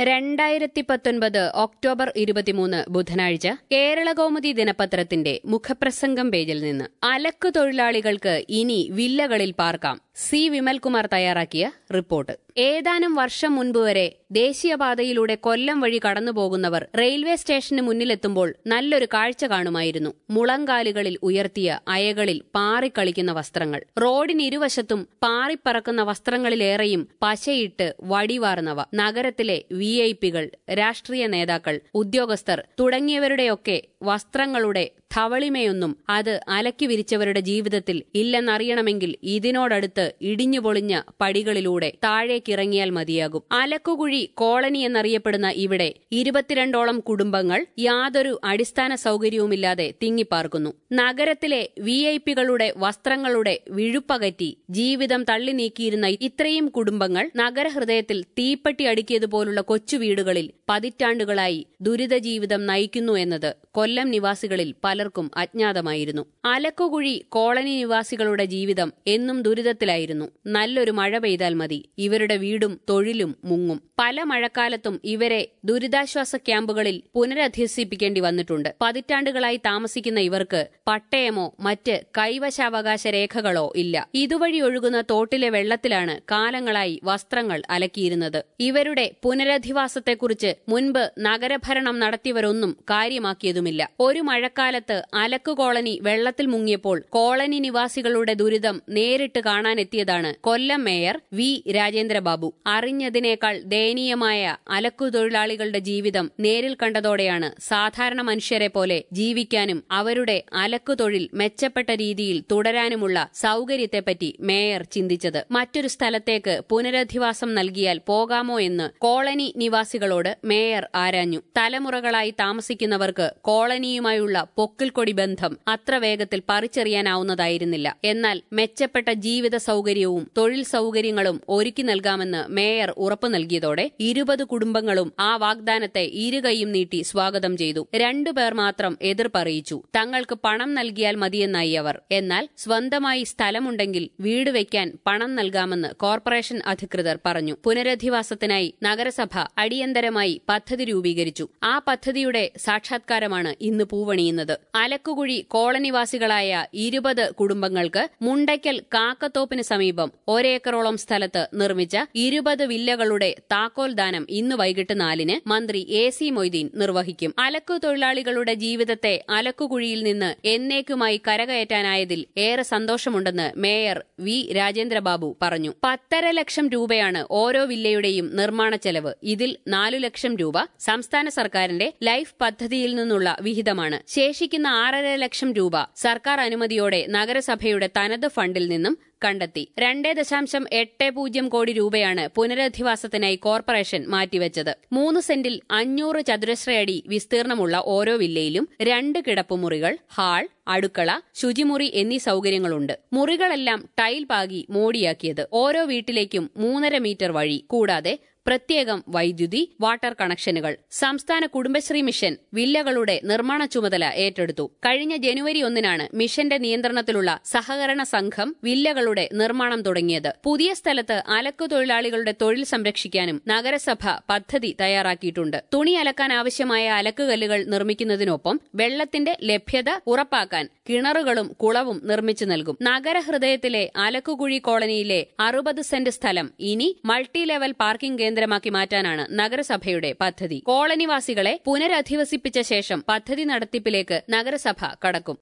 രണ്ടായിരത്തി പത്തൊൻപത് ഒക്ടോബർ ഇരുപത്തിമൂന്ന് ബുധനാഴ്ച കേരളകൗമുദി ദിനപത്രത്തിന്റെ മുഖപ്രസംഗം പേജിൽ നിന്ന് അലക്കു തൊഴിലാളികൾക്ക് ഇനി വില്ലകളിൽ പാർക്കാം സി വിമൽകുമാർ തയ്യാറാക്കിയ റിപ്പോർട്ട് ഏതാനും വർഷം മുൻപ് വരെ ദേശീയപാതയിലൂടെ കൊല്ലം വഴി കടന്നുപോകുന്നവർ റെയിൽവേ സ്റ്റേഷന് മുന്നിലെത്തുമ്പോൾ നല്ലൊരു കാഴ്ച കാണുമായിരുന്നു മുളങ്കാലുകളിൽ ഉയർത്തിയ അയകളിൽ പാറിക്കളിക്കുന്ന വസ്ത്രങ്ങൾ റോഡിനിരുവശത്തും പാറിപ്പറക്കുന്ന വസ്ത്രങ്ങളിലേറെയും പശയിട്ട് വടിവാർന്നവ നഗരത്തിലെ വി ഐ പികൾ രാഷ്ട്രീയ നേതാക്കൾ ഉദ്യോഗസ്ഥർ തുടങ്ങിയവരുടെയൊക്കെ വസ്ത്രങ്ങളുടെ ധവളിമയൊന്നും അത് അലക്കി വിരിച്ചവരുടെ ജീവിതത്തിൽ ഇല്ലെന്നറിയണമെങ്കിൽ ഇതിനോടടുത്ത് ഇടിഞ്ഞുപൊളിഞ്ഞ പടികളിലൂടെ താഴേക്കിറങ്ങിയാൽ മതിയാകും അലക്കുകുഴി കോളനി എന്നറിയപ്പെടുന്ന ഇവിടെ ഇരുപത്തിരണ്ടോളം കുടുംബങ്ങൾ യാതൊരു അടിസ്ഥാന സൗകര്യവുമില്ലാതെ തിങ്ങിപ്പാർക്കുന്നു നഗരത്തിലെ വി ഐ പികളുടെ വസ്ത്രങ്ങളുടെ വിഴുപ്പകറ്റി ജീവിതം തള്ളി നീക്കിയിരുന്ന ഇത്രയും കുടുംബങ്ങൾ നഗരഹൃദയത്തിൽ തീപ്പട്ടി അടുക്കിയതുപോലുള്ള കൊച്ചു വീടുകളിൽ പതിറ്റാണ്ടുകളായി ദുരിത ജീവിതം നയിക്കുന്നു എന്നത് കൊല്ലം നിവാസികളിൽ പലർക്കും അജ്ഞാതമായിരുന്നു അലക്കുകുഴി കോളനി നിവാസികളുടെ ജീവിതം എന്നും ദുരിതത്തിലായിരുന്നു നല്ലൊരു മഴ പെയ്താൽ മതി ഇവരുടെ വീടും തൊഴിലും മുങ്ങും പല മഴക്കാലത്തും ഇവരെ ദുരിതാശ്വാസ ക്യാമ്പുകളിൽ പുനരധിവസിപ്പിക്കേണ്ടി വന്നിട്ടുണ്ട് പതിറ്റാണ്ടുകളായി താമസിക്കുന്ന ഇവർക്ക് പട്ടയമോ മറ്റ് കൈവശാവകാശ രേഖകളോ ഇല്ല ഇതുവഴി ഒഴുകുന്ന തോട്ടിലെ വെള്ളത്തിലാണ് കാലങ്ങളായി വസ്ത്രങ്ങൾ അലക്കിയിരുന്നത് ഇവരുടെ പുനരധിവാസത്തെക്കുറിച്ച് മുൻപ് നഗരഭരണം നടത്തിയവരൊന്നും കാര്യമാക്കിയതുമില്ല ഒരു മഴക്കാലത്ത് അലക്കു കോളനി വെള്ളത്തിൽ മുങ്ങിയപ്പോൾ കോളനി നിവാസികളുടെ ദുരിതം നേരിട്ട് കാണാനെത്തിയതാണ് കൊല്ലം മേയർ വി രാജേന്ദ്രബാബു അറിഞ്ഞതിനേക്കാൾ ദയനീയമായ അലക്കു തൊഴിലാളികളുടെ ജീവിതം നേരിൽ കണ്ടതോടെയാണ് സാധാരണ മനുഷ്യരെ പോലെ ജീവിക്കാനും അവരുടെ അലക്കു തൊഴിൽ മെച്ചപ്പെട്ട രീതിയിൽ തുടരാനുമുള്ള സൗകര്യത്തെപ്പറ്റി മേയർ ചിന്തിച്ചത് മറ്റൊരു സ്ഥലത്തേക്ക് പുനരധിവാസം നൽകിയാൽ പോകാമോ എന്ന് കോളനി നിവാസികളോട് മേയർ ആരാഞ്ഞു തലമുറകളായി താമസിക്കുന്നവർക്ക് കോളനിയുമായുള്ള പൊക്കിൽക്കൊടി ബന്ധം അത്ര വേഗത്തിൽ പറിച്ചെറിയാനാവുന്നതായിരുന്നില്ല എന്നാൽ മെച്ചപ്പെട്ട ജീവിത സൗകര്യവും തൊഴിൽ സൗകര്യങ്ങളും ഒരുക്കി നൽകാമെന്ന് മേയർ ഉറപ്പു നൽകിയതോടെ ഇരുപത് കുടുംബങ്ങളും ആ വാഗ്ദാനത്തെ ഇരുകൈയും നീട്ടി സ്വാഗതം ചെയ്തു രണ്ടുപേർ മാത്രം എതിർപ്പറിയിച്ചു തങ്ങൾക്ക് പണം നൽകിയാൽ മതിയെന്നായി അവർ എന്നാൽ സ്വന്തമായി സ്ഥലമുണ്ടെങ്കിൽ വീട് വയ്ക്കാൻ പണം നൽകാമെന്ന് കോർപ്പറേഷൻ അധികൃതർ പറഞ്ഞു പുനരധിവാസത്തിനായി നഗരസഭ അടിയന്തരമായി പദ്ധതി രൂപീകരിച്ചു ആ പദ്ധതിയുടെ സാക്ഷാത്കാരമാണ് ഇന്ന് പൂവണിയുന്നത് അലക്കുകുഴി കോളനിവാസികളായ ഇരുപത് കുടുംബങ്ങൾക്ക് മുണ്ടയ്ക്കൽ കാക്കത്തോപ്പിന് സമീപം ഒരേക്കറോളം സ്ഥലത്ത് നിർമ്മിച്ച ഇരുപത് വില്ലകളുടെ താക്കോൽ ദാനം ഇന്ന് വൈകിട്ട് നാലിന് മന്ത്രി എ സി മൊയ്തീൻ നിർവഹിക്കും അലക്കു തൊഴിലാളികളുടെ ജീവിതത്തെ അലക്കുകുഴിയിൽ നിന്ന് എന്നേക്കുമായി കരകയറ്റാനായതിൽ ഏറെ സന്തോഷമുണ്ടെന്ന് മേയർ വി രാജേന്ദ്രബാബു പറഞ്ഞു പത്തര ലക്ഷം രൂപയാണ് ഓരോ വില്ലയുടെയും നിർമ്മാണ ചെലവ് ഇതിൽ നാലു ലക്ഷം രൂപ സംസ്ഥാന സർക്കാരിന്റെ ലൈഫ് പദ്ധതിയിൽ നിന്നുള്ള വിഹിതമാണ് ശേഷിക്കുന്ന ആറര ലക്ഷം രൂപ സർക്കാർ അനുമതിയോടെ നഗരസഭയുടെ തനത് ഫണ്ടിൽ നിന്നും കണ്ടെത്തി രണ്ടേ ദശാംശം എട്ട് പൂജ്യം കോടി രൂപയാണ് പുനരധിവാസത്തിനായി കോർപ്പറേഷൻ മാറ്റിവെച്ചത് മൂന്ന് സെന്റിൽ അഞ്ഞൂറ് ചതുരശ്രയടി വിസ്തീർണമുള്ള ഓരോ വില്ലയിലും രണ്ട് കിടപ്പുമുറികൾ ഹാൾ അടുക്കള ശുചിമുറി എന്നീ സൗകര്യങ്ങളുണ്ട് മുറികളെല്ലാം ടൈൽ പാകി മോടിയാക്കിയത് ഓരോ വീട്ടിലേക്കും മൂന്നര മീറ്റർ വഴി കൂടാതെ പ്രത്യേകം വൈദ്യുതി വാട്ടർ കണക്ഷനുകൾ സംസ്ഥാന കുടുംബശ്രീ മിഷൻ വില്ലകളുടെ നിർമ്മാണ ചുമതല ഏറ്റെടുത്തു കഴിഞ്ഞ ജനുവരി ഒന്നിനാണ് മിഷന്റെ നിയന്ത്രണത്തിലുള്ള സഹകരണ സംഘം വില്ലകളുടെ നിർമ്മാണം തുടങ്ങിയത് പുതിയ സ്ഥലത്ത് അലക്കു തൊഴിലാളികളുടെ തൊഴിൽ സംരക്ഷിക്കാനും നഗരസഭ പദ്ധതി തയ്യാറാക്കിയിട്ടുണ്ട് തുണി അലക്കാൻ ആവശ്യമായ അലക്കുകല്ലുകൾ നിർമ്മിക്കുന്നതിനൊപ്പം വെള്ളത്തിന്റെ ലഭ്യത ഉറപ്പാക്കാൻ കിണറുകളും കുളവും നിർമ്മിച്ചു നൽകും നഗരഹൃദയത്തിലെ അലക്കുകുഴി കോളനിയിലെ അറുപത് സെന്റ് സ്ഥലം ഇനി മൾട്ടി ലെവൽ പാർക്കിംഗ് കേന്ദ്രമാക്കി മാറ്റാനാണ് നഗരസഭയുടെ പദ്ധതി കോളനിവാസികളെ പുനരധിവസിപ്പിച്ച ശേഷം പദ്ധതി നടത്തിപ്പിലേക്ക് നഗരസഭ കടക്കും